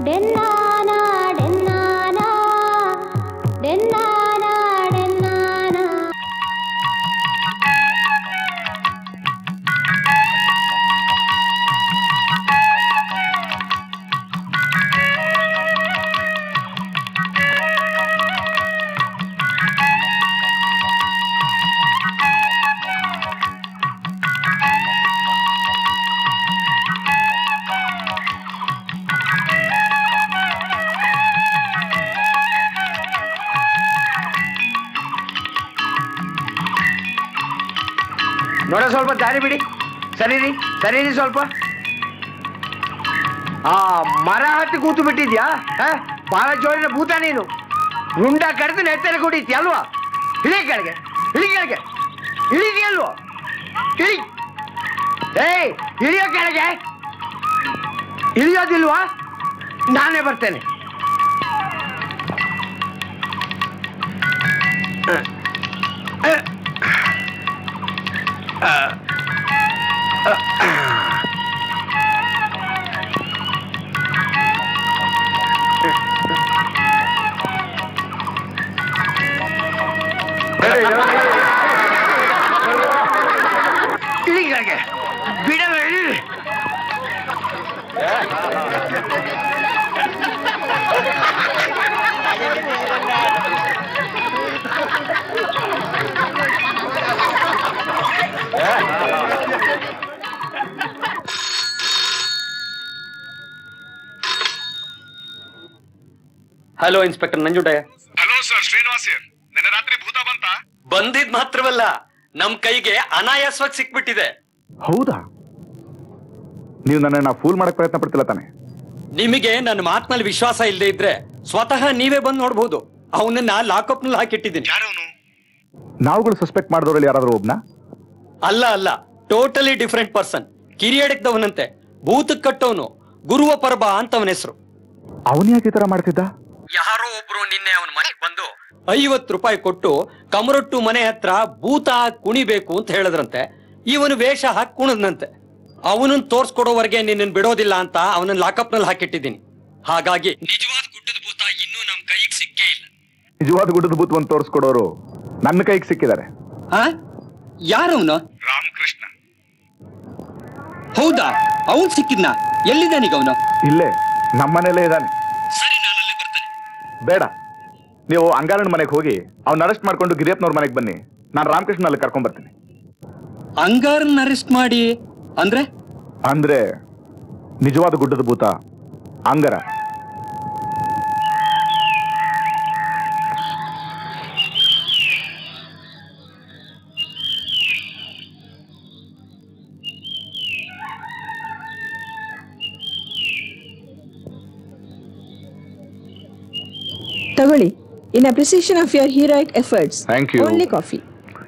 ಡೆನ್ನಾನ ಡೆನ್ನಾನ ಡೆನ್ನಾನ ಡೆನ್ನಾನ ನೋಡ ಸ್ವಲ್ಪ ದಾರಿ ಬಿಡಿ ಸರಿರಿ ಸರಿರಿ ಸ್ವಲ್ಪ ಆ ಮರ ಹತ್ತಿ ಕೂತು ಬಿಟ್ಟಿದ್ಯಾ ಆ? ಬಹಳ ಜೋರಿನ ಭೂತ ನೀನು ರುಂಡ ಕರೆದು ನೆತ್ತರೆ ಕುಡಿತಿ ಅಲ್ವಾ ಇಳಿ ಕೆಳಗೆ ಇಳಿ ಕೆಳಗೆ ಇಳಿದೆಯಲ್ವೋ ಇಳಿ ಏಯ್ ಇಳಿಯೋ ಕೆಳಗೆ ಇಳಿಯೋದಿಲ್ವಾ ನಾನೇ ಬರ್ತೇನೆ ಇಳಿ ಕೆಳಗೆ ಬಿಡಲ್ಲ ಇಳಿ hello inspector Nanjundaiah hello sir Srinivas ನಿನ್ನೆ ರಾತ್ರಿ ಭೂತ ಬಂತ ಬಂದಿದ್ ಮಾತ್ರವಲ್ಲ ನಮ್ ಕೈಗೆ ಅನಾಯಾಸವಾಗಿ ಸಿಕ್ಬಿಟ್ಟಿದೆ ಹೌದಾ ನೀವು ನನ್ನನ್ನ ಫೂಲ್ ಮಾಡಕ್ ಪ್ರಯತ್ನ ಪಡ್ತಿಲ್ಲ ತಾನೆ ನಿಮಗೆ ನನ್ನ ಮಾತಿನಲ್ಲಿ ವಿಶ್ವಾಸ ಇಲ್ಲದೆ ಇದ್ರೆ ಸ್ವತಃ ನೀವೇ ಬಂದು ನೋಡ್ಬೋದು ಅವನನ್ನ ಲಾಕಪ್ ನಲ್ಲಿ ಹಾಕಿಟ್ಟಿದ್ದೀನಿ ಯಾರವನು ನಾವುಗಳು ಸಸ್ಪೆಕ್ಟ್ ಮಾಡಿದವರಲ್ಲಿ ಯಾರಾದ್ರೂ ಒಬ್ನ ಅಲ್ಲ ಅಲ್ಲ ಟೋಟಲಿ ಡಿಫ್ರೆಂಟ್ ಪರ್ಸನ್ ಕಿರಿಯಡಕ್ದವನಂತೆ ಭೂತಕ್ ಕಟ್ಟವನು ಗುರುವ ಪರ್ಬ ಅಂತ ಅವನ ಹೆಸರು ಅವನ್ ಯಾಕೆ ಈ ತರ ಮಾಡ್ತಿದ್ದ ಯಾರೋ ಒಬ್ರು ನಿನ್ನೆ ಅವನ ಮನೆಗೆ ಬಂದು ಐವತ್ತು ರೂಪಾಯಿ ಕೊಟ್ಟು ಕಮರೊಟ್ಟು ಮನೆ ಹತ್ರ ಭೂತ ಕುಣಿಬೇಕು ಅಂತ ಹೇಳಿದ್ರಂತೆ ಇವನು ವೇಷ ಹಾಕಿ ಕುಣದ್ನಂತೆ ಅವನನ್ನ ತೋರ್ಸ್ಕೊಡೋವರೆಗೆ ನಿನ್ನ ಬಿಡೋದಿಲ್ಲ ಅಂತ ಅವನನ್ನ ಲಾಕಪ್ ನಲ್ಲಿ ಹಾಕಿಟ್ಟಿದ್ದೀನಿ ಹಾಗಾಗಿ ನಿಜವಾದ ಗುಡ್ಡದ ಭೂತ ಇನ್ನೂ ನಮ್ ಕೈಗೆ ಸಿಕ್ಕೇ ಇಲ್ಲ ನಿಜವಾದ ಗುಡ್ಡದ ಭೂತವನ್ನು ತೋರಿಸ್ಕೊಡೋರು ನನ್ನ ಕೈಗೆ ಸಿಕ್ಕಿದ್ದಾರೆ ಆ ಯಾರವನು ರಾಮಕೃಷ್ಣ ಹೌದಾ ಅವನ್ ಸಿಕ್ಕಿದ್ನ ಎಲ್ಲಿದ್ದಾನೀಗ ಅವನು ಇಲ್ಲೇ ನಮ್ಮನೇಲೇ ಇದ್ದಾನೆ ಸರಿ ನಾನಲ್ಲಿ ಬರ್ತೇನೆ ಬೇಡ ನೀವು ಅಂಗಾರಣ್ಣ ಮನೆಗೆ ಹೋಗಿ ಅವ್ನ ಅರೆಸ್ಟ್ ಮಾಡ್ಕೊಂಡು ಗಿರಿಯಪ್ಪನವ್ರ ಮನೆಗೆ ಬನ್ನಿ ನಾನು ರಾಮಕೃಷ್ಣ ಅಲ್ಲಿ ಕರ್ಕೊಂಡ್ ಬರ್ತೀನಿ ಅಂಗಾರನ್ ಅರೆಸ್ಟ್ ಮಾಡಿ ಅಂದ್ರೆ ಅಂದ್ರೆ ನಿಜವಾದ ಗುಡ್ಡದ ಭೂತ ಅಂಗರ ತಗೊಳ್ಳಿ in appreciation of your heroic efforts Thank you. Only coffee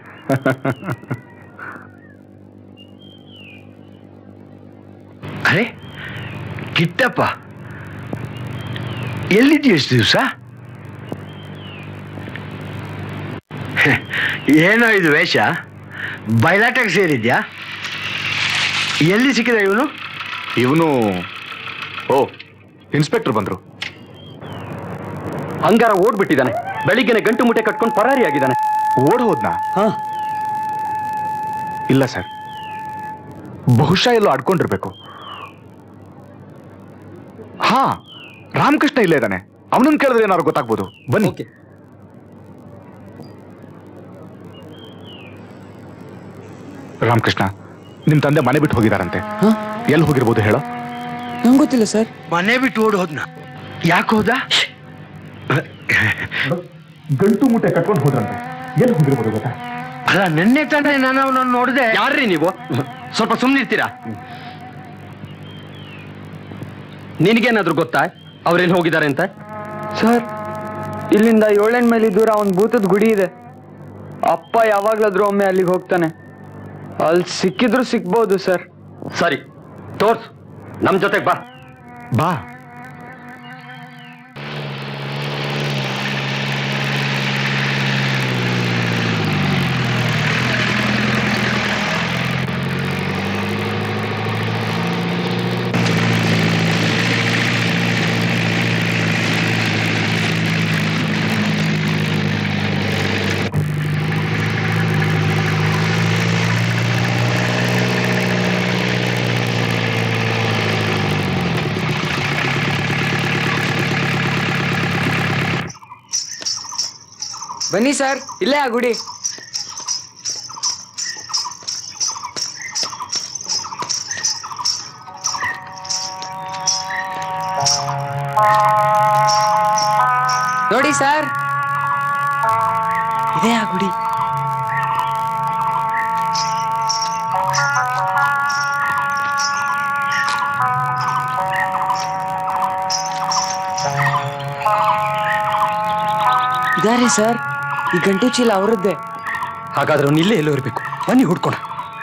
ಅರೆ ಕಿಟ್ಟಪ್ಪ ಎಲ್ಲಿದ್ದೀಯ ಎಷ್ಟು ದಿವಸ ಏನೋ ಇದು ವೇಷ ಬಯಲಾಟಕ್ಕೆ ಸೇರಿದ್ಯಾ ಎಲ್ಲಿ ಸಿಕ್ಕಿದ ಇವನು ಇವನು ಓ ಇನ್ಸ್ಪೆಕ್ಟರ್ ಬಂದ್ರು ಅಂಗಾರ ಓಡ್ಬಿಟ್ಟಿದ್ದಾನೆ ಬೆಳಿಗ್ಗೆನೆ ಗಂಟು ಮುಟ್ಟೆ ಕಟ್ಕೊಂಡು ಪರಾರಿ ಆಗಿದ್ದಾನೆ ಓಡ್ ಹೋದ್ನಾ ಹಾ ಇಲ್ಲ ಸರ್ ಬಹುಶಃ ಎಲ್ಲೋ ಅಡ್ಕೊಂಡಿರ್ಬೇಕು ಹಾ ರಾಮಕೃಷ್ಣ ಇಲ್ಲೇ ಇದ್ದಾನೆ ಅವನನ್ನ ಕೇಳಿದ್ರೆ ಏನಾದ್ರು ಗೊತ್ತಾಗ್ಬೋದು ಬನ್ನಿ ಓಕೆ ರಾಮಕೃಷ್ಣ ನಿಮ್ ತಂದೆ ಮನೆ ಬಿಟ್ಟು ಹೋಗಿದಾರಂತೆ ಎಲ್ಲಿ ಹೋಗಿರ್ಬೋದು ಹೇಳೋ ನಂಗೆ ಗೊತ್ತಿಲ್ಲ ಸರ್ ಮನೆ ಬಿಟ್ಟು ಓಡ್ ಹೋದ್ನ ಯಾಕೆ ಹೋದ ಗಂಟು ಮುಟ್ಟೆ ಕಟ್ಕೊಂಡು ಹೋದ್ರಂತೆ ಎಲ್ಲಿ ಹೋಗಿರ್ಬೋದು ಗೊತ್ತಾ ಅಲ್ಲ ನಿನ್ನೆ ತಾನೇ ನಾನು ಅವನನ್ನು ನೋಡಿದೆ ಯಾರ್ರಿ ನೀವು ಸ್ವಲ್ಪ ಸುಮ್ಮನಿರ್ತೀರಾ ನಿನಗೇನಾದ್ರೂ ಗೊತ್ತಾ ಅವ್ರೇನ್ ಹೋಗಿದ್ದಾರೆ ಅಂತ ಸರ್ ಇಲ್ಲಿಂದ ಏಳೆಂಟ್ ಮೈಲಿ ದೂರ ಒಂದು ಭೂತದ ಗುಡಿ ಇದೆ ಅಪ್ಪ ಯಾವಾಗ್ಲಾದ್ರೂ ಒಮ್ಮೆ ಅಲ್ಲಿಗೆ ಹೋಗ್ತಾನೆ ಅಲ್ಲಿ ಸಿಕ್ಕಿದ್ರು ಸಿಕ್ಬೋದು ಸರ್ ಸರಿ ತೋರ್ಸು ನಮ್ ಜೊತೆಗ್ ಬಾ ಬಾ ಬನ್ನಿ ಸರ್ ಇಲ್ಲೇ ಆ ಗುಡಿ ನೋಡಿ ಸರ್ ಇದೇ ಆ ಗುಡಿ ಇದಾರೆ ಸರ್ ಈ ಗಂಟು ಚೀಲ ಅವರದ್ದೇ ಹಾಗಾದ್ರೆ ಅವ್ನು ಇಲ್ಲೇ ಎಲ್ಲೋ ಇರಬೇಕು ಬನ್ನಿ ಹುಡ್ಕೋಣ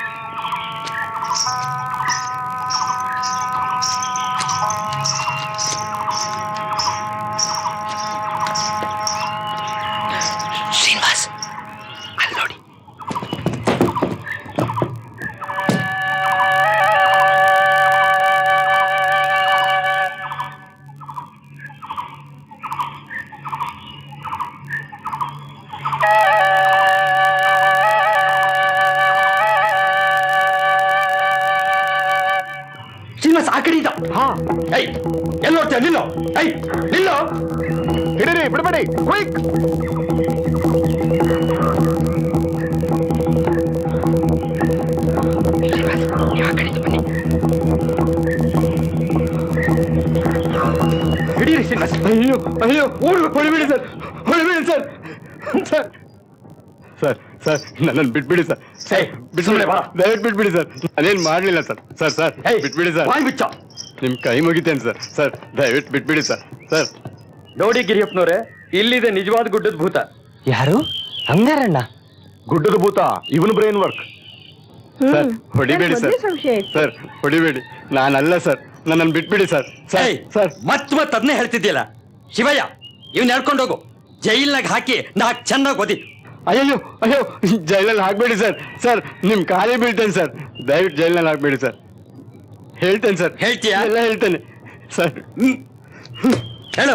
ಶ್ರೀನಿವಾಸ್ ಅಲ್ಲಿ ನೋಡಿ ಶ್ರೀನಿವಾಸ್ ಆ ಕಡೆ ಇದ್ದ ಹಾ ಐ ಎಲ್ಲಿ ನೋಡ್ತೀಯ ನಿಲ್ಲೋ ಐ ನಿಲ್ಲೋ ಹಿಡೀರಿ ಬಿಡಬೇಡಿ ಕ್ವಿಕ್ ಹಿಡೀರಿ ಶ್ರೀನಿವಾಸ್ ಅಯ್ಯೋ ಅಯ್ಯೋ ಓಡ್ ಹೊಡಿಬೇಡಿ ಸರ್ ಹೊಡಿಬೇಡಿ ಸರ್ ಸರ್ ಸರ್ ಸರ್ ನನ್ನನ್ನು ಬಿಟ್ಬಿಡಿ ಸರ್ ಏಯ್, ಸುಮ್ನೆ ಬಾ. ದಯವಿಟ್ಟು ಬಿಟ್ಬಿಡಿ ಸರ್ ಅದೇನು ಮಾಡಲಿಲ್ಲ ಸರ್ ಸರ್ ಸರ್ ಏಯ್, ಬಿಟ್ಬಿಡಿ ಸರ್ ಬಾಯ್ ಬಿಚ್ಚ ನಿಮ್ ಕೈ ಮುಗಿತೇನೆ ಸರ್ ಸರ್ ದಯವಿಟ್ಟು ಬಿಟ್ಬಿಡಿ ಸರ್ ಸರ್ ನೋಡಿ ಗಿರಿಯಪ್ಪನವ್ರೆ ಇಲ್ಲಿದೆ ನಿಜವಾದ ಗುಡ್ಡದ ಭೂತ ಯಾರು ಹಂಗಾರಣ್ಣ ಗುಡ್ಡದ ಭೂತ ಇವನು ಬ್ರೈನ್ ವರ್ಕ್ ಸರ್ ಹೊಡಿಬೇಡಿ ಸರ್ ಸರ್ ಹೊಡಿಬೇಡಿ ನಾನಲ್ಲ ಸರ್ ನನ್ನನ್ನು ಬಿಟ್ಬಿಡಿ ಸರ್ ಸರ್ ಏಯ್, ಸರ್ ಮತ್ ಮತ್ ಅದನ್ನೇ ಹೇಳ್ತಿದ್ಯಲ್ಲ ಶಿವಯ್ಯ ಇವ್ನ ಹೇಳ್ಕೊಂಡು ಹೋಗು ಜೈಲ್ನಾಗ ಹಾಕಿ ನಾಕ್ ಚೆನ್ನಾಗಿ ಓದಿ ಅಯ್ಯೋ ಅಯ್ಯೋ ಜೈಲಲ್ಲಿ ಹಾಕ್ಬೇಡಿ ಸರ್ ಸರ್ ನಿಮ್ ಖಾಲಿ ಬೀಳ್ತೇನೆ ಸರ್ ದಯವಿಟ್ಟು ಜೈಲ್ನಲ್ಲಿ ಹಾಕ್ಬೇಡಿ ಸರ್ ಹೇಳ್ತೇನೆ ಸರ್ ಹೇಳ್ತೀಯಾ? ಎಲ್ಲ ಹೇಳ್ತೇನೆ ಸರ್ ಹೇಳು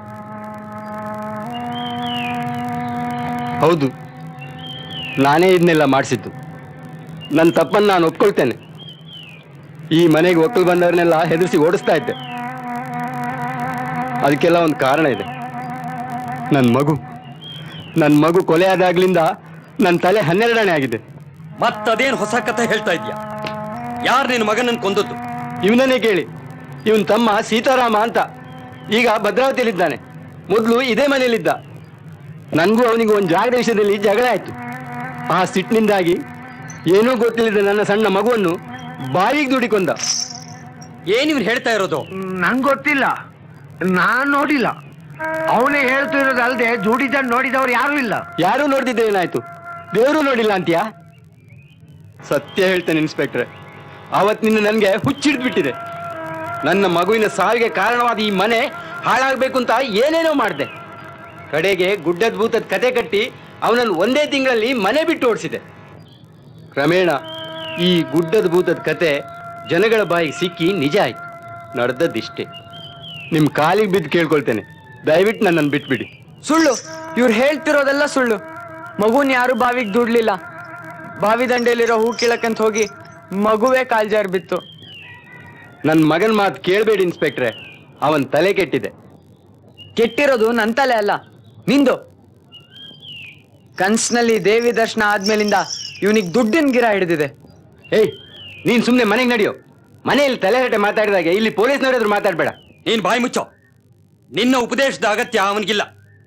ಹೌದು ನಾನೇ ಇದನ್ನೆಲ್ಲ ಮಾಡಿಸಿದ್ದು ನನ್ನ ತಪ್ಪನ್ನು ನಾನು ಒಪ್ಕೊಳ್ತೇನೆ ಈ ಮನೆಗೆ ಒಕ್ಕಲು ಬಂದವ್ರನ್ನೆಲ್ಲ ಹೆದರಿಸಿ ಓಡಿಸ್ತಾ ಇದ್ದೆ ಅದಕ್ಕೆಲ್ಲ ಒಂದು ಕಾರಣ ಇದೆ ನನ್ನ ಮಗು ನನ್ನ ಮಗು ಕೊಲೆ ಆದಾಗ್ಲಿಂದ ನನ್ನ ತಲೆ ಹನ್ನೆರಡನೇ ಆಗಿದೆ ಮತ್ತದೇನ್ ಹೊಸ ಕಥೆ ಹೇಳ್ತಾ ಇದ್ಯಾ ಯಾರು ನಿನ್ನ ಮಗನನ್ನ ಕೊಂದದ್ದು ಇವನನ್ನೇ ಕೇಳಿ ಇವನ್ ತಮ್ಮ ಸೀತಾರಾಮ ಅಂತ ಈಗ ಭದ್ರಾವತಿಯಲ್ಲಿದ್ದಾನೆ ಮೊದಲು ಇದೇ ಮನೆಯಲ್ಲಿದ್ದ ನನಗೂ ಅವನಿಗೂ ಒಂದು ಜಾಗದ ವಿಷಯದಲ್ಲಿ ಜಗಳ ಆಯ್ತು ಆ ಸಿಟ್ಟಿನಿಂದಾಗಿ ಏನೂ ಗೊತ್ತಿಲ್ಲದ ನನ್ನ ಸಣ್ಣ ಮಗುವನ್ನು ಬಾಯಿಗೆ ದುಡಿಕೊಂಡ ಏನ್ ಇವ್ನು ಹೇಳ್ತಾ ಇರೋದು ನಂಗೆ ಗೊತ್ತಿಲ್ಲ ನಾನ್ ನೋಡಿಲ್ಲ ಅವನೇ ಹೇಳ್ತಿರೋದು ಅಲ್ಲದೆ ದುಡಿದ ನೋಡಿದವ್ರು ಯಾರು ಇಲ್ಲ ಯಾರೂ ನೋಡ್ದಿದ್ರೆ ಏನಾಯ್ತು ದೇವರು ನೋಡಿಲ್ಲ ಅಂತ್ಯಾ ಸತ್ಯ ಹೇಳ್ತೇನೆ ಇನ್ಸ್ಪೆಕ್ಟ್ರೆ ಆವತ್ತಿನಿಂದ ನನಗೆ ಹುಚ್ಚಿಡ್ದ್ಬಿಟ್ಟಿದೆ ನನ್ನ ಮಗುವಿನ ಸಾವಿಗೆ ಕಾರಣವಾದ ಈ ಮನೆ ಹಾಳಾಗಬೇಕು ಅಂತ ಏನೇನೋ ಮಾಡಿದೆ ಕಡೆಗೆ ಗುಡ್ಡದ ಭೂತದ ಕತೆ ಕಟ್ಟಿ ಅವನನ್ನು ಒಂದೇ ತಿಂಗಳಲ್ಲಿ ಮನೆ ಬಿಟ್ಟು ಓಡಿಸಿದೆ ಕ್ರಮೇಣ ಈ ಗುಡ್ಡದ ಭೂತದ ಕತೆ ಜನಗಳ ಬಾಯಿಗೆ ಸಿಕ್ಕಿ ನಿಜ ಆಯ್ತು ನಡೆದದ್ದಿಷ್ಟೇ ನಿಮ್ಮ ಕಾಲಿಗೆ ಬಿದ್ದು ಕೇಳ್ಕೊಳ್ತೇನೆ ದಯವಿಟ್ಟು ನನ್ನನ್ನು ಬಿಟ್ಬಿಡಿ ಸುಳ್ಳು ಇವ್ರು ಹೇಳ್ತಿರೋದೆಲ್ಲ ಸುಳ್ಳು ಮಗುನ್ ಯಾರು ಬಾವಿಗೆ ದುಡ್ಲಿಲ್ಲ ಬಾವಿ ದಂಡೆಯಲ್ಲಿರೋ ಹೂ ಕೀಳಕ್ಕಂತ ಹೋಗಿ ಮಗುವೇ ಕಾಲ್ಜಾರ್ ಬಿತ್ತು ನನ್ನ ಮಗನ ಮಾತು ಕೇಳಬೇಡಿ ಇನ್ಸ್ಪೆಕ್ಟ್ರೆ ಅವನ್ ತಲೆ ಕೆಟ್ಟಿದೆ ಕೆಟ್ಟಿರೋದು ನನ್ ತಲೆ ಅಲ್ಲ ನಿಂದು ಕನ್ಸ್ನಲ್ಲಿ ದೇವಿ ದರ್ಶನ ಆದ್ಮೇಲಿಂದ ಇವನಿಗೆ ದುಡ್ಡಿನ ಗಿರ ಹಿಡಿದಿದೆ ಏಯ್ ನೀನ್ ಸುಮ್ನೆ ಮನೆಗೆ ನಡಿಯೋ ಮನೆಯಲ್ಲಿ ತಲೆ ಹರಟೆ ಮಾತಾಡಿದಾಗ ಇಲ್ಲಿ ಪೊಲೀಸ್ನವರೆದ್ರು ಮಾತಾಡ್ಬೇಡ ನೀನ್ ಬಾಯಿ ಮುಚ್ಚೋ ನಿನ್ನ ಉಪದೇಶದ ಅಗತ್ಯ ಅವನಿಗಿಲ್ಲ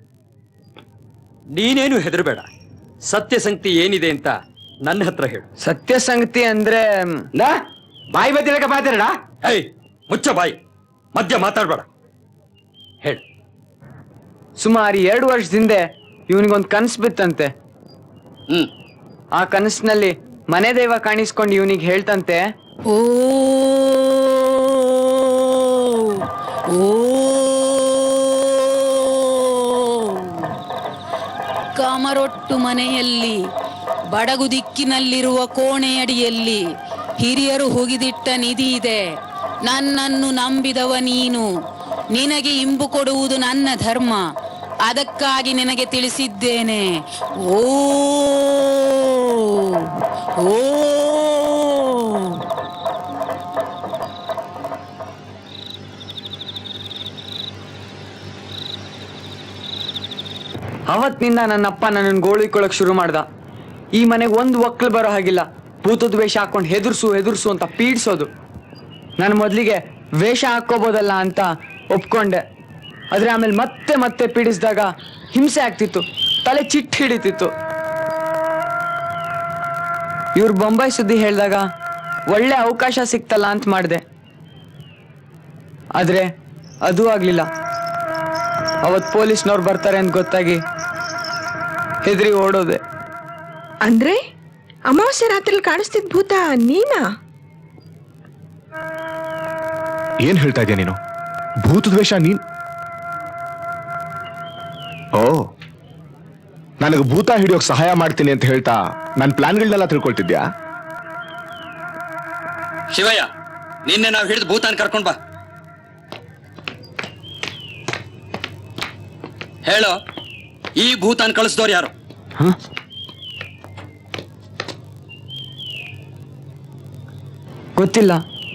ನೀನೇನು ಹೆದರಬೇಡ ಸತ್ಯ ಸಂಗತಿ ಏನಿದೆ ಅಂತ ನನ್ನ ಹತ್ರ ಹೇಳು ಸತ್ಯ ಸಂಗತಿ ಅಂದ್ರೆ ಮ್, ನಾ ಬಾಯಿ ಬತ್ತಿರಕ ಮಾತಾಡ ಏಯ್ ಮುಚ್ಚ ಬಾಯಿ ಮಧ್ಯ ಮಾತಾಡ್ಬೇಡ ಹೇಳು ಸುಮಾರು ಎರಡು ವರ್ಷದಿಂದ ಇವನಿಗೊಂದು ಕನ್ಸ್ ಬಿತ್ತಂತೆ ಹ್ಮ್ ಆ ಕನಸಿನಲ್ಲಿ ಮನೆ ದೈವ ಕಾಣಿಸ್ಕೊಂಡು ಇವನಿಗೆ ಹೇಳ್ತಂತೆ ಓ ಓ ಕಾಮರೊಟ್ಟು ಮನೆಯಲ್ಲಿ ಬಡಗು ದಿಕ್ಕಿನಲ್ಲಿರುವ ಕೋಣೆಯಡಿಯಲ್ಲಿ ಹಿರಿಯರು ಹುಗಿದಿಟ್ಟ ನಿಧಿ ಇದೆ ನನ್ನನ್ನು ನಂಬಿದವ ನೀನು ನಿನಗೆ ಇಂಬು ಕೊಡುವುದು ನನ್ನ ಧರ್ಮ ಅದಕ್ಕಾಗಿ ನಿನಗೆ ತಿಳಿಸಿದ್ದೇನೆ ಓ ಓ ಅವತ್ತಿನಿಂದ ನನ್ನಪ್ಪ ನನ್ನನ್ನು ಗೋಳಿಕೊಳ್ಳಕ್ ಶುರು ಮಾಡ್ದ ಈ ಮನೆಗೆ ಒಂದು ಒಕ್ಕಲು ಬರೋ ಹಾಗಿಲ್ಲ ಭೂತದ ವೇಷ ಹಾಕೊಂಡು ಹೆದರ್ಸು ಹೆದರ್ಸು ಅಂತ ಪೀಡ್ಸೋದು ನಾನು ಮೊದಲಿಗೆ ವೇಷ ಹಾಕೋಬೋದಲ್ಲ ಅಂತ ಒಪ್ಕೊಂಡೆ ಆದ್ರೆ ಆಮೇಲೆ ಮತ್ತೆ ಮತ್ತೆ ಪೀಡಿಸಿದಾಗ ಹಿಂಸೆ ಆಗ್ತಿತ್ತು ತಲೆ ಚಿಟ್ಟು ಹಿಡಿತಿತ್ತು ಇವ್ರು ಬೊಂಬಾಯಿ ಸುದ್ದಿ ಹೇಳಿದಾಗ ಒಳ್ಳೆ ಅವಕಾಶ ಸಿಕ್ತಲ್ಲ ಅಂತ ಮಾಡಿದೆ ಆದ್ರೆ ಅದೂ ಆಗ್ಲಿಲ್ಲ ಅವತ್ ಪೊಲೀಸ್ನವ್ರು ಬರ್ತಾರೆ ಅಂತ ಗೊತ್ತಾಗಿ ಹೆದರಿ ಓಡೋದೆ ಅಂದ್ರೆ ಅಮಾವಾಸ್ಯೆ ರಾತ್ರಿ ಕಾಣಿಸ್ತಿದ್ ಭೂತ ನೀನಾ ಏನ್ ಹೇಳ್ತಾ ಇದೀಯ ನೀನು ಭೂತದ ವೇಷ ನೀನ್ ಓ ನನಗೆ ಭೂತ ಹಿಡಿಯೋಕ್ ಸಹಾಯ ಮಾಡ್ತೀನಿ ಅಂತ ಹೇಳ್ತಾ ನನ್ನ ಪ್ಲಾನ್ಗಳನ್ನೆಲ್ಲ ತಿಳ್ಕೊಳ್ತಿದ್ಯಾ ಶಿವಯ್ಯ ನಿನ್ನೆ ನಾವು ಹಿಡಿದು ಭೂತಾನ್ ಕರ್ಕೊಂಡ್ ಬಾ ಹೇಳೋ ಈ ಭೂತಾನ್ ಕಳಿಸ್ದವ್ರು ಯಾರು ಗೊತ್ತಿಲ್ಲ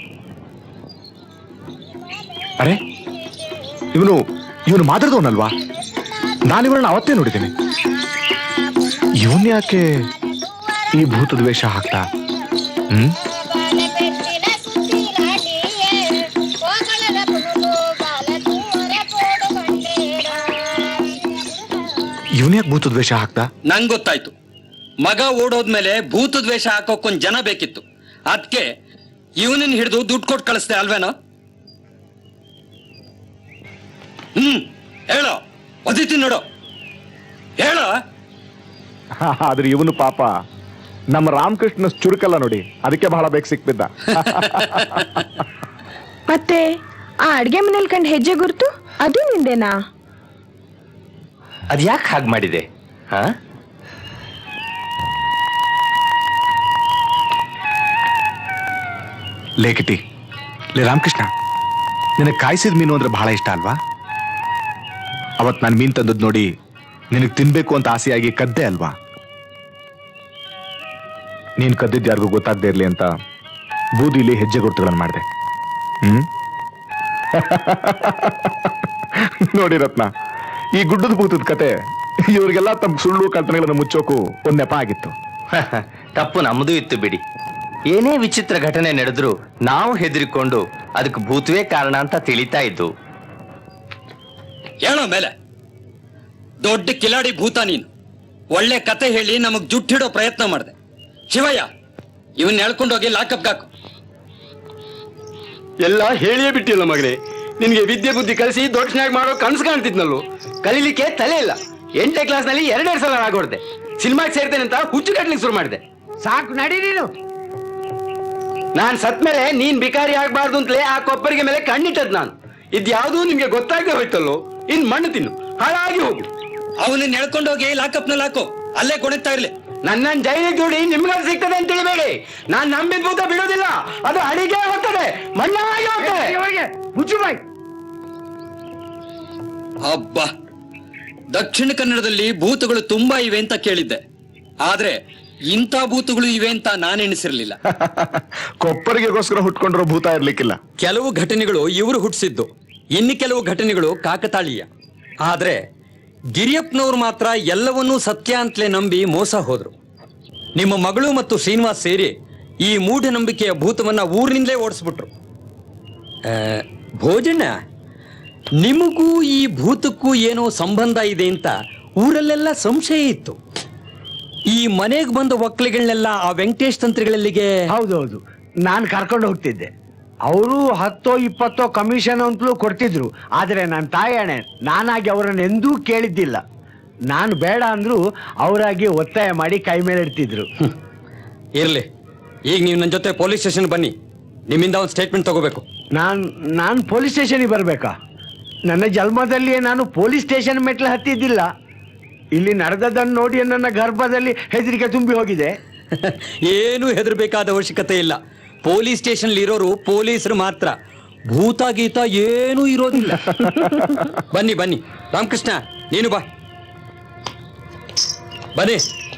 ಅರೆ ಇವನು ಇವನು ಮಾತಾಡ್ದವನಲ್ವಾ ನಾನು ಇವಳನ್ನ ಅವತ್ತೇ ನೋಡಿದ್ದೀನಿ ಇವನ್ ಯಾಕೆ ಈ ಭೂತದ ವೇಷ ಹಾಕ್ತಾ ಹ್ಮ್ ಇವನ್ ಯಾಕೆ ಭೂತದ ವೇಷ ಹಾಕ್ತಾ ನಂಗ್ ಗೊತ್ತಾಯ್ತು ಮಗ ಓಡೋದ್ಮೇಲೆ ಭೂತದ ವೇಷ ಹಾಕೋಕೊಂದ್ ಜನ ಬೇಕಿತ್ತು ಅದಕ್ಕೆ ಇವನನ್ನ ಹಿಡಿದು ದುಡ್ಡು ಕೊಟ್ಟು ಕಳಿಸ್ದೆ ಅಲ್ವೇನೋ ಹ್ಮ್ ಹೇಳೋ ಒದಿತೀನಿ ನೋಡು ಹೇಳೋ ಆದ್ರೆ ಇವನು ಪಾಪ ನಮ್ಮ ರಾಮಕೃಷ್ಣ ಚುರುಕಲ್ಲ ನೋಡಿ ಅದಕ್ಕೆ ಬಹಳ ಬೇಗ ಸಿಕ್ಬಿದ್ದ ಮತ್ತೆ ಆ ಅಡ್ಗೆ ಮನೇಲಿ ಕಂಡ ಹೆಜ್ಜೆ ಗುರುತು ಅದು ನಿಂದೇನಾ ಅದ್ಯಾಕೆ ಹಾಗೆ ಮಾಡಿದೆ ಹಾ ಲೇಖಟಿ ಲೇ ರಾಮಕೃಷ್ಣ ನಿನಗೆ ಕಾಯಿಸಿದ ಮೀನು ಅಂದ್ರೆ ಬಹಳ ಇಷ್ಟ ಅಲ್ವಾ ಅವತ್ ನಾನು ಮೀನ್ ತಂದದ್ ನೋಡಿ ನಿನಗೆ ತಿನ್ಬೇಕು ಅಂತ ಆಸೆಯಾಗಿ ಕದ್ದೆ ಅಲ್ವಾ ನೀನ್ ಕದ್ದಿದ್ ಯಾರಿಗೂ ಗೊತ್ತಾಗದೇ ಇರ್ಲಿ ಅಂತ ಬೂದಿಲಿ ಹೆಜ್ಜೆ ಗುರುತುಗಳನ್ನು ಮಾಡಿದೆ ಹ್ಮ್ ನೋಡಿ ರತ್ನ ಈ ಗುಡ್ಡದ ಭೂತದ ಕತೆ ಇವ್ರಿಗೆಲ್ಲ ತಮ್ಮ ಸುಳ್ಳು ಕಲ್ಪನೆಗಳನ್ನು ಮುಚ್ಚೋಕು ಒಂದ್ ನೆಪ ಆಗಿತ್ತು ತಪ್ಪು ನಮ್ಮದು ಇತ್ತು ಬಿಡಿ ಏನೇ ವಿಚಿತ್ರ ಘಟನೆ ನಡೆದ್ರು ನಾವು ಹೆದರಿಕೊಂಡು ಅದಕ್ಕೆ ಭೂತವೇ ಕಾರಣ ಅಂತ ತಿಳಿತಾ ಇದ್ದು ಹೇಳೋ ಮೇಲೆ ದೊಡ್ಡ ಕಿಲಾಡಿ ಭೂತ ನೀನು ಒಳ್ಳೆ ಕತೆ ಹೇಳಿ ನಮಗ್ ಜುಟ್ಟಿಡೋ ಪ್ರಯತ್ನ ಮಾಡಿದೆ ಶಿವಯ್ಯ ಇವನ್ ಎಳ್ಕೊಂಡೋಗಿ ಲಾಕಪ್ ಹಾಕು ಎಲ್ಲ ಹೇಳಿಯೇ ಬಿಟ್ಟಿಲ್ಲ ಮಗನೇ ನಿನ್ಗೆ ವಿದ್ಯೆ ಬುದ್ಧಿ ಕಲಿಸಿ ದೊಡ್ಡನಾಗಿ ಮಾಡೋ ಕನ್ಸು ಕಾಣ್ತಿದ್ನಲ್ಲು ಕಲೀಲಿಕ್ಕೆ ತಲೆ ಇಲ್ಲ ಎಂಟನೇ ಕ್ಲಾಸ್ನಲ್ಲಿ ಎರಡೆರಡು ಸಲ ಆಗೋಡ್ದೆ ಸಿನಿಮಾಗೆ ಸೇರ್ತೇನೆ ಅಂತ ಹುಚ್ಚು ಕಟ್ಲಿಕ್ಕೆ ಶುರು ಮಾಡಿದೆ ಸಾಕು ನಡಿ ನೀನು ನಾನ್ ಸತ್ ಮೇಲೆ ನೀನ್ ಬಿಕಾರಿ ಆಗ್ಬಾರ್ದು ಅಂತಲೇ ಆ ಕೊಪ್ಪರಿಗೆ ಮೇಲೆ ಕಣ್ಣಿಟ್ಟದ್ ನಾನು ಇದ್ಯಾವುದೂ ನಿಮ್ಗೆ ಗೊತ್ತಾಗದೆ ಹೋಯ್ತಲ್ಲೋ ಇನ್ ಮಣ್ಣು ತಿನ್ನು ಹಾಳಾಗಿ ಹೋಗು ಅವನನ್ನ ಎಳ್ಕೊಂಡೋಗಿ ಲಾಕಪ್ನಲ್ಲಿ ಹಾಕು ಅಲ್ಲೇ ಕೊಣಗ್ತಾ ಇರ್ಲಿ ನನ್ನ ಜೈಲಿಗೆ ದುಡಿ ನಿಮ್ಗೆ ಸಿಗ್ತದೆ ಅಂತ ತಿಳಿಬೇಡಿ ನಾನ್ ನಂಬಿದ ಭೂತ ಬಿಡೋದಿಲ್ಲ ಅದು ಅಡಿಗೆ ಹೋಗ್ತದೆ ಮಣ್ಣಾಗಿ ಹೋಗ್ತದೆ ಇವರಿಗೆ ಮುಚ್ಚು ಬಾಯ್ ಹಬ್ಬ ದಕ್ಷಿಣ ಕನ್ನಡದಲ್ಲಿ ಭೂತಗಳು ತುಂಬಾ ಇವೆ ಅಂತ ಕೇಳಿದ್ದೆ ಆದ್ರೆ ಇಂಥ ಭೂತಗಳು ಇವೆ ಅಂತ ನಾನೆಣಿಸಿರ್ಲಿಲ್ಲ ಕೊಪ್ಪರಿಗೆಗೋಸ್ಕರ ಹುಟ್ಕೊಂಡಿರೋ ಭೂತ ಇರ್ಲಿಕ್ಕಿಲ್ಲ ಕೆಲವು ಘಟನೆಗಳು ಇವರು ಹುಟ್ಟಿಸಿದ್ದು ಇನ್ನು ಕೆಲವು ಘಟನೆಗಳು ಕಾಕತಾಳೀಯ ಆದ್ರೆ ಗಿರಿಯಪ್ಪನವ್ರು ಮಾತ್ರ ಎಲ್ಲವನ್ನೂ ಸತ್ಯ ಅಂತಲೇ ನಂಬಿ ಮೋಸ ಹೋದ್ರು ನಿಮ್ಮ ಮಗಳು ಮತ್ತು ಶ್ರೀನಿವಾಸ್ ಸೇರಿ ಈ ಮೂಢನಂಬಿಕೆಯ ಭೂತವನ್ನ ಊರಿನಿಂದಲೇ ಓಡಿಸ್ಬಿಟ್ರು ಆ, ಭೋಜಣ್ಣ ನಿಮಗೂ ಈ ಭೂತಕ್ಕೂ ಏನೋ ಸಂಬಂಧ ಇದೆ ಅಂತ ಊರಲ್ಲೆಲ್ಲ ಸಂಶಯ ಇತ್ತು ಈ ಮನೆಗೆ ಬಂದ ಒಕ್ಕಲಿಗಳನ್ನೆಲ್ಲ ಆ ವೆಂಕಟೇಶ್ ತಂತ್ರಿಗಳಲ್ಲಿಗೆ ಹೌದೌದು ನಾನು ಕರ್ಕೊಂಡು ಹೋಗ್ತಿದ್ದೆ ಅವರು ಹತ್ತೋ ಇಪ್ಪತ್ತೋ ಕಮಿಷನ್ ಅಂತಲೂ ಕೊಡ್ತಿದ್ರು ಆದ್ರೆ ನನ್ನ ತಾಯಣೆ ನಾನಾಗಿ ಅವರನ್ನು ಎಂದೂ ಕೇಳಿದ್ದಿಲ್ಲ ನಾನು ಬೇಡ ಅಂದ್ರು ಅವರಾಗಿ ಒತ್ತಾಯ ಮಾಡಿ ಕೈ ಮೇಲೆ ಇಡ್ತಿದ್ರು ಇರ್ಲಿ ಈಗ ನೀವು ನನ್ನ ಜೊತೆ ಪೊಲೀಸ್ ಸ್ಟೇಷನ್ ಬನ್ನಿ ನಿಮ್ಮಿಂದ ಒಂದು ಸ್ಟೇಟ್ಮೆಂಟ್ ತಗೋಬೇಕು ನಾನ್ ನಾನು ಪೊಲೀಸ್ ಸ್ಟೇಷನ್ಗೆ ಬರ್ಬೇಕಾ ನನ್ನ ಜನ್ಮದಲ್ಲಿಯೇ ನಾನು ಪೊಲೀಸ್ ಸ್ಟೇಷನ್ ಮೆಟ್ಲು ಹತ್ತಿದ್ದಿಲ್ಲ ಇಲ್ಲಿ ನಡೆದದನ್ನು ನೋಡಿ ನನ್ನ ಗರ್ಭದಲ್ಲಿ ಹೆದರಿಕೆ ತುಂಬಿ ಹೋಗಿದೆ ಏನು ಹೆದರ್ಬೇಕಾದ ಅವಶ್ಯಕತೆ ಇಲ್ಲ ಪೊಲೀಸ್ ಸ್ಟೇಷನ್ ಇರೋರು ಪೊಲೀಸರು ಮಾತ್ರ ಭೂತ ಗೀತ ಏನೂ ಇರೋದಿಲ್ಲ ಬನ್ನಿ ಬನ್ನಿ ರಾಮಕೃಷ್ಣ ನೀನು ಬಾ ಬನ್ನಿ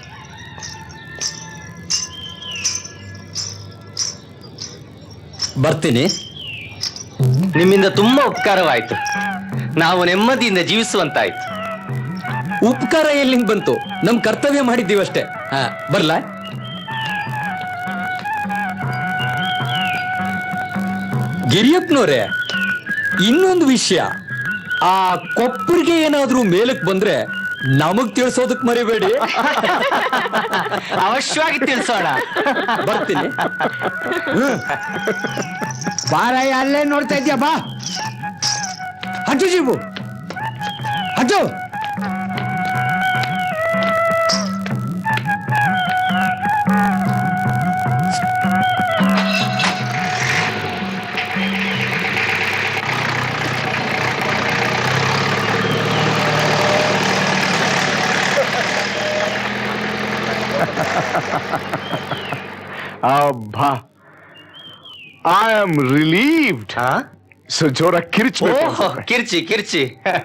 ಬರ್ತೀನಿ ನಿಮ್ಮಿಂದ ತುಂಬಾ ಉಪಕಾರವಾಯ್ತು ನಾವು ನೆಮ್ಮದಿಯಿಂದ ಜೀವಿಸುವಂತಾಯ್ತು ಉಪಕಾರ ಎಲ್ಲಿಂದ ಬಂತು ನಮ್ ಕರ್ತವ್ಯ ಮಾಡಿದ್ದೀವಷ್ಟೇ ಹಾ ಬರ್ಲಾ ಗಿರಿಯಪ್ಪನವ್ರೆ ಇನ್ನೊಂದು ವಿಷಯ ಆ ಕೊಪ್ಪರಿಗೆ ಏನಾದ್ರೂ ಮೇಲಕ್ ಬಂದ್ರೆ ನಮಗ್ ತಿಳಿಸೋದಕ್ ಮರಿಬೇಡಿ ಅವಶ್ಯವಾಗಿ ತಿಳಿಸೋಣ ಬರ್ತೀನಿ ಬಾರಯ್ಯ ಅಲ್ಲೇ ನೋಡ್ತಾ ಇದ್ಯಾ ಬಾ ಹಚ್ಚು ಜೀಬು ಹಚ್ಚು ಅಬ್ಬಾ ಐ ಆಮ್ ರಿಲೀವ್ಡ್ ಸೊ ಜೋರ ಕಿರ್ಚ್ಬೇಕು ಓಹ್ ಕಿರ್ಚಿ ಕಿರ್ಚಿ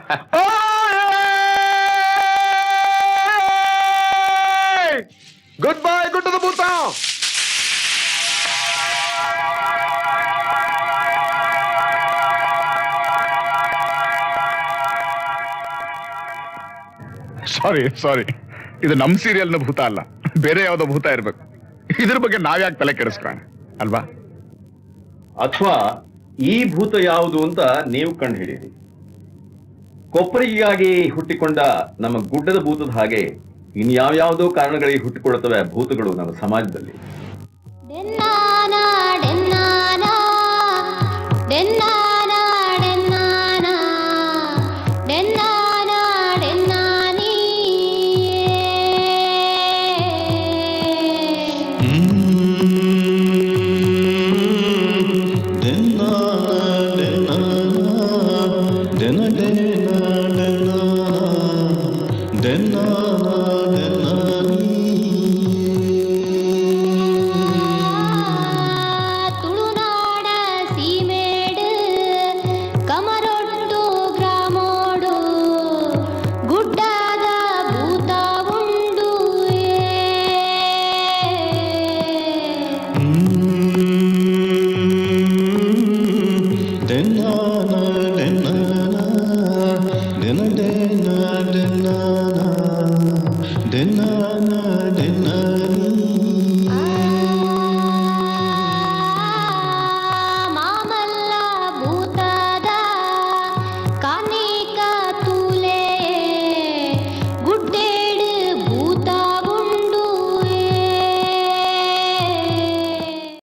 goodbye good to the ಭೂತ ಸಾರಿ ಸಾರಿ ಇದು ನಮ್ ಸೀರಿಯಲ್ನ ಭೂತ ಅಲ್ಲ ಬೇರೆ ಯಾವ್ದೋ ಭೂತ ಇರ್ಬೇಕು ಇದ್ರ ಬಗ್ಗೆ ನಾವ್ಯಾಕೆ ತಲೆ ಕೆಡಿಸ್ಕೋಣ ಅಲ್ವಾ ಅಥವಾ ಈ ಭೂತ ಯಾವುದು ಅಂತ ನೀವು ಕಂಡು ಹಿಡಿಯಿರಿ ಕೊಪ್ಪರಿಗಾಗಿ ಹುಟ್ಟಿಕೊಂಡ ನಮ್ಮ ಗುಡ್ಡದ ಭೂತದ ಹಾಗೆ ಇನ್ಯಾವ್ಯಾವುದೋ ಕಾರಣಗಳಿಗೆ ಹುಟ್ಟಿಕೊಳ್ಳುತ್ತವೆ ಭೂತಗಳು ನಮ್ಮ ಸಮಾಜದಲ್ಲಿ ಡೆನ್ನಾನ ಡೆನ್ನಾನ ಡೆನ್ನಾನ ಡೆನ್ನಾನ ಡೆನ್ನಾನ ಡೆನ್ನಾನಿ Dena, dena, dena, dena.